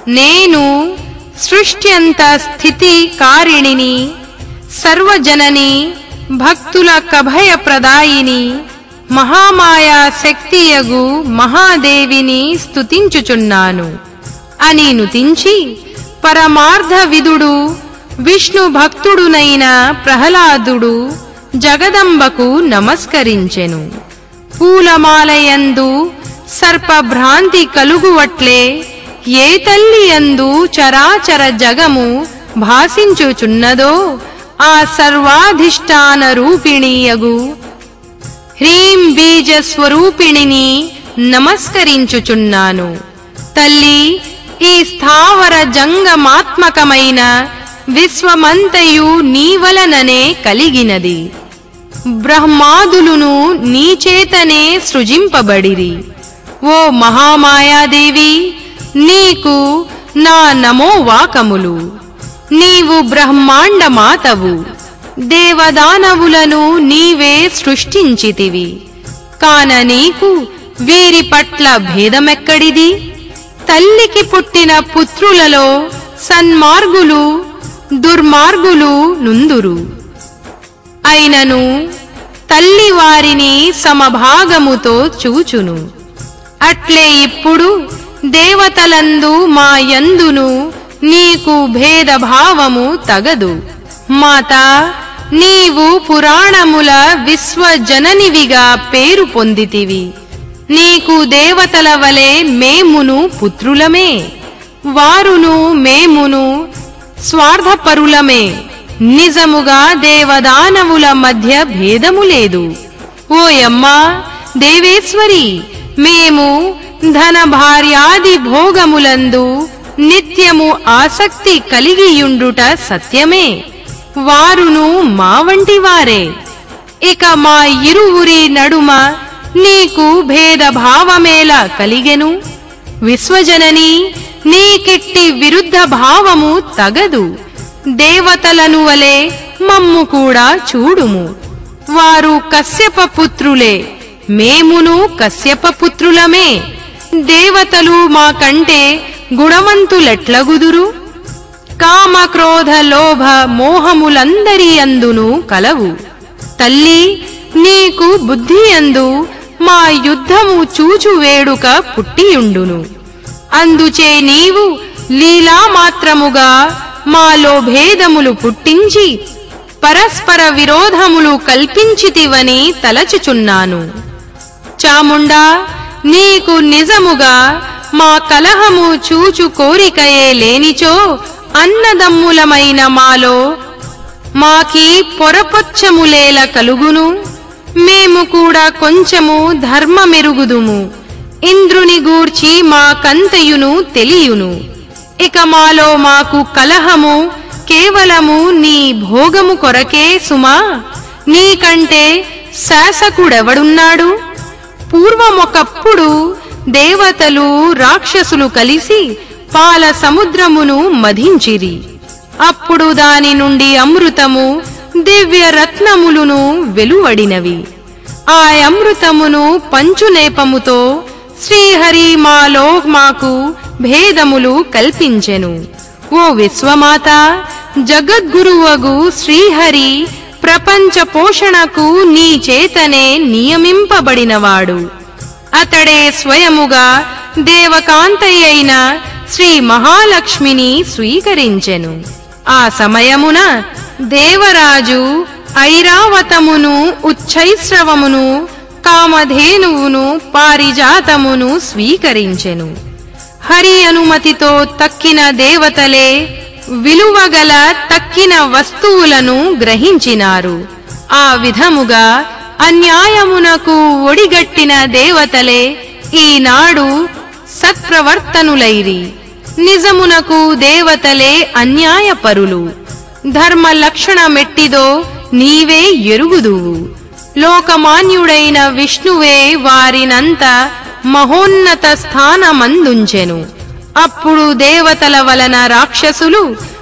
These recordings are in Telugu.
నేను సృష్ట్యంత స్థితి కారిణిని సర్వజనని భక్తుల కభయ ప్రదాయిని మహామాయా శక్తియగు మహాదేవిని స్తుతించుచున్నాను అని నుతించి పరమార్థ విదుడు విష్ణు భక్తుడునైన ప్రహ్లాదుడు జగదంబకు నమస్కరించెను పూలమాలయందు సర్పభ్రాంతి కలుగువట్లే ఏ తల్లి యందు చరాచర జగము భాసించుచున్నదో ఆ సర్వాధిష్టాన రూపిణీయగు హ్రీం బీజ స్వరూపిణిని నమస్కరించుచున్నాను తల్లి ఈ స్థావర జంగమాత్మకమైన విశ్వమంతయు నీవలననే కలిగినది బ్రహ్మాదులును నీచేతనే సృజింపబడిరి ఓ మహామాయాదేవి నీకు నా నమో వాకములు నీవు బ్రహ్మాండ మాతవు దేవదానవులను నీవే సృష్టించితివి కాన నీకు వీరి పట్ల భేదమెక్కడిది తల్లికి పుట్టిన పుత్రులలో సన్మార్గులు దుర్మార్గులు నుందురు అయినను తల్లి వారిని సమభాగముతో చూచును అట్లే ఇప్పుడు దేవతలందు మా యందును నీకు భేదభావము తగదు మాతా నీవు పురాణముల విశ్వజననివిగా పేరు పొందితివి నీకు దేవతల వలె మేమును పుత్రులమే వారును మేమును స్వార్థపరులమే నిజముగా దేవదానవుల మధ్య భేదము లేదు ఓయమ్మా దేవేశ్వరి మేము ధన భార్యాది భోగములందు నిత్యము ఆసక్తి కలిగియుండుట సత్యమే వారును మా వంటి వారే ఇక మా ఇరువురి నడుమ నీకు భేదభావమేలా కలిగెను విశ్వజనని నీకిట్టి విరుద్ధ భావము తగదు దేవతలను వలె మమ్ము కూడా చూడుము వారు కశ్యప పుత్రులే మేమును కశ్యప పుత్రులమే దేవతలు మాకంటే గుణవంతులెట్లగుదురు కామ క్రోధ లోభ మోహములందరి అందును కలవు తల్లి నీకు బుద్ధి అందు మా యుద్ధము చూచు వేడుక పుట్టియుండును అందుచే నీవు లీలా మాత్రముగా మాలో భేదములు పుట్టించి పరస్పర విరోధములు కల్పించితివని తలచుచున్నాను చాముండా నీకు నిజముగా మా కలహము చూచు కోరికయే లేనిచో అన్నదమ్ములమైన మాలో మాకి పొరపొచ్చములేల కలుగును మేము కూడా కొంచెము ధర్మమెరుగుదుము ఇంద్రుని గూర్చి మా కంతయును తెలియును ఇక మాలో మాకు కలహము కేవలము నీ భోగము కొరకే సుమా నీకంటే శాసకుడెవడున్నాడు పూర్వమొకప్పుడు దేవతలు రాక్షసులు కలిసి పాల సముద్రమును మధించిరి అప్పుడు దాని నుండి అమృతము దివ్య రత్నములును వెలువడినవి ఆ అమృతమును పంచునేపముతో శ్రీహరి మాలో మాకు భేదములు కల్పించెను ఓ విశ్వమాత జగద్గురువగు శ్రీహరి ప్రపంచ పోషణకు నీ చేతనే నియమింపబడినవాడు అతడే స్వయముగా దేవకాంతయ్యైన శ్రీ మహాలక్ష్మిని స్వీకరించెను ఆ సమయమున దేవరాజు ఐరావతమును ఉచ్చైశ్రవమును కామధేనువును పారిజాతమును స్వీకరించెను హరి అనుమతితో తక్కిన దేవతలే విలువగల తక్కిన వస్తువులను గ్రహించినారు ఆ విధముగా అన్యాయమునకు ఒడిగట్టిన దేవతలే ఈనాడు సత్ప్రవర్తనులైరి నిజమునకు దేవతలే అన్యాయపరులు ధర్మ లక్షణమెట్టిదో నీవే ఎరుగుదువు లోకమాన్యుడైన విష్ణువే వారినంత మహోన్నత స్థానమందుంచెను అప్పుడు దేవతల వలన రాక్షసులు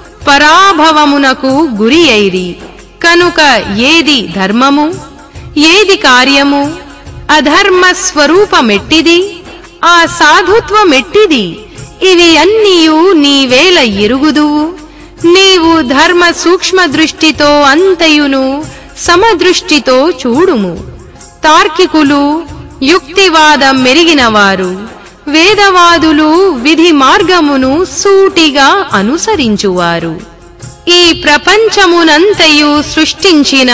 పరాభవమునకు గురి అయిరి కనుక ఏది ధర్మము ఏది కార్యము అధర్మ స్వరూపమెట్టిది ఆ సాధుత్వమెట్టిది ఇవి అన్నీయు నీవేల ఎరుగుదువు నీవు ధర్మ సూక్ష్మ దృష్టితో అంతయును సమదృష్టితో చూడుము తార్కికులు యుక్తివాదం మెరిగినవారు వేదవాదులు విధి మార్గమును సూటిగా అనుసరించువారు ఈ ప్రపంచమునంతయు సృష్టించిన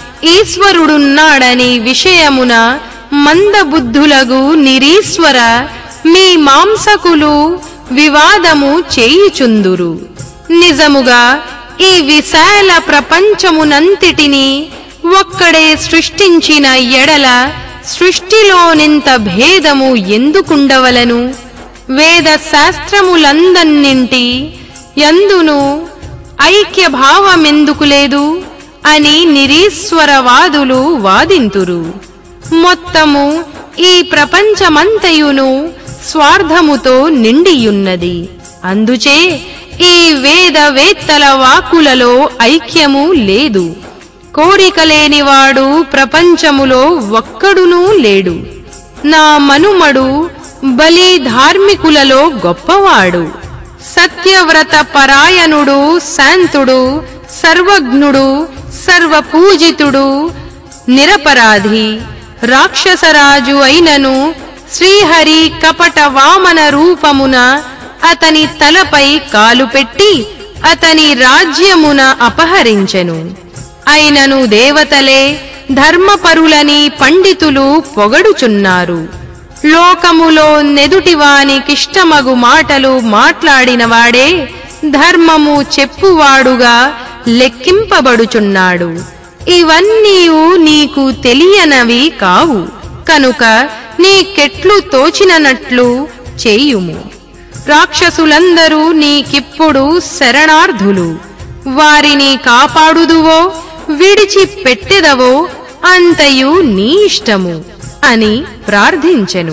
ఈశ్వరుడున్నాడని విషయమున మందబుద్ధులగు నిరీశ్వర మీ మాంసకులు వివాదము చేయుచుందురు నిజముగా ఈ విశాల ప్రపంచమునంతిటిని ఒక్కడే సృష్టించిన ఎడల సృష్టిలోనింత భేదము ఎందుకుండవలను వేద శాస్త్రములందన్నింటి యందును ఐక్య భావమెందుకు లేదు అని నిరీశ్వరవాదులు వాదింతురు మొత్తము ఈ ప్రపంచమంతయును స్వార్థముతో నిండియున్నది అందుచే ఈ వేదవేత్తల వాక్కులలో ఐక్యము లేదు కోరిక లేనివాడు ప్రపంచములో ఒక్కడునూ లేడు నా మనుమడు బలి ధార్మికులలో గొప్పవాడు సత్యవ్రత పరాయణుడు శాంతుడు సర్వజ్ఞుడు సర్వపూజితుడు నిరపరాధి రాక్షసరాజు అయినను శ్రీహరి కపట వామన రూపమున అతని తలపై కాలు పెట్టి అతని రాజ్యమున అపహరించెను అయినను దేవతలే ధర్మపరులని పండితులు పొగడుచున్నారు లోకములో నెదుటివానికిష్టమగు మాటలు మాట్లాడినవాడే ధర్మము చెప్పువాడుగా లెక్కింపబడుచున్నాడు ఇవన్నీయు నీకు తెలియనవి కావు కనుక నీకెట్లు తోచిననట్లు చేయుము రాక్షసులందరూ నీకిప్పుడు శరణార్థులు వారిని కాపాడుదువో విడిచి పెట్టెదవో అంతయు నీ ఇష్టము అని ప్రార్థించెను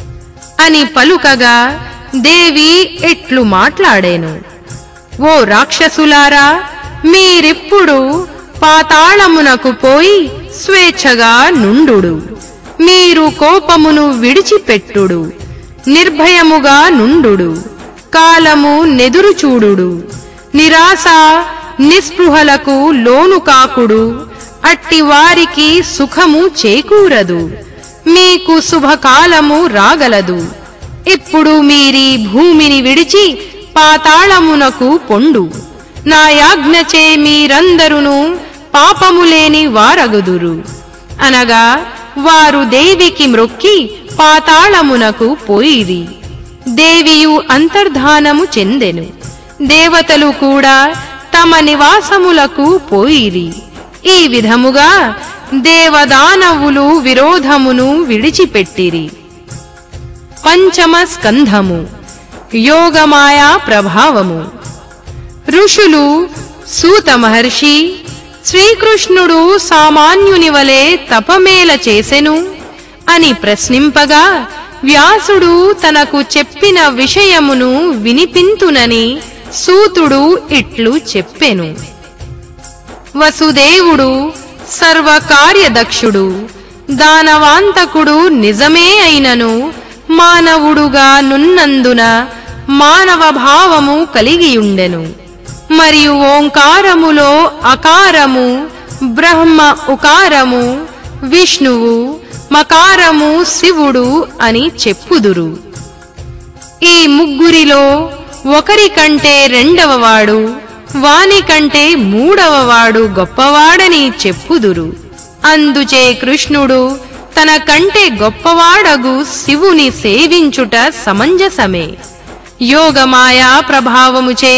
అని పలుకగా దేవి ఎట్లు మాట్లాడేను ఓ రాక్షసులారా మీరిప్పుడు పాతాళమునకు పోయి స్వేచ్ఛగా నుండుడు మీరు కోపమును విడిచిపెట్టుడు నిర్భయముగా నుండుడు కాలము నెదురుచూడుడు నిరాశ నిస్పృహలకు లోను కాకుడు అట్టి వారికి సుఖము చేకూరదు మీకు శుభకాలము రాగలదు ఇప్పుడు మీరీ భూమిని విడిచి పాతాళమునకు పొండు నా యాజ్ఞచే మీరందరును పాపము లేని వారగుదురు అనగా వారు దేవికి మ్రొక్కి పాతాళమునకు పోయిరి దేవియు అంతర్ధానము చెందెను దేవతలు కూడా తమ నివాసములకు పోయిరి ఈ విధముగా దేవదానవులు విరోధమును విడిచిపెట్టిరి పంచమ స్కంధము యోగమాయా ప్రభావము ఋషులు సూత మహర్షి శ్రీకృష్ణుడు సామాన్యుని వలె తపమేల చేసెను అని ప్రశ్నింపగా వ్యాసుడు తనకు చెప్పిన విషయమును వినిపింతునని సూతుడు ఇట్లు చెప్పెను వసుదేవుడు సర్వకార్యదక్షుడు దానవాంతకుడు నిజమే అయినను మానవుడుగా నున్నందున మానవ భావము కలిగియుండెను మరియు ఓంకారములో అకారము బ్రహ్మ ఉకారము విష్ణువు మకారము శివుడు అని చెప్పుదురు ఈ ముగ్గురిలో ఒకరి కంటే రెండవవాడు వాని కంటే మూడవవాడు గొప్పవాడని చెప్పుదురు అందుచే కృష్ణుడు తన కంటే గొప్పవాడగు శివుని సేవించుట సమంజసమే యోగమాయా ప్రభావముచే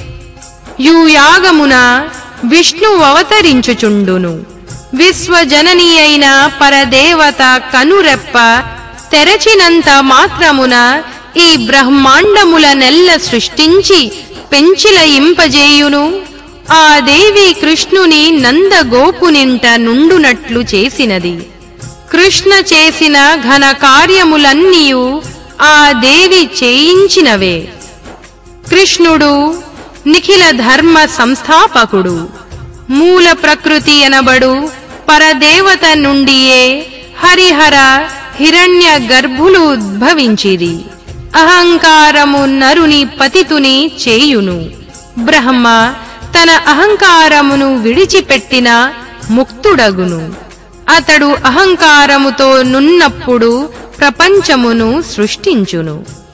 యూయాగమున విష్ణు అవతరించుచుండును విశ్వజనని అయిన పరదేవత కనురెప్ప తెరచినంత మాత్రమున ఈ బ్రహ్మాండముల నెల్ల సృష్టించి పెంచిలయింపజేయును ఆ దేవి కృష్ణుని నందగోపునింట నుండునట్లు చేసినది కృష్ణ చేసిన ఘన కార్యములన్నీయు ఆ దేవి చేయించినవే కృష్ణుడు నిఖిల ధర్మ సంస్థాపకుడు మూల ప్రకృతి అనబడు పరదేవత నుండియే హరిహర హిరణ్య గర్భులు ఉద్భవించిరి అహంకారము నరుని పతితుని చేయును బ్రహ్మ తన అహంకారమును విడిచిపెట్టిన ముక్తుడగును అతడు అహంకారముతో నున్నప్పుడు ప్రపంచమును సృష్టించును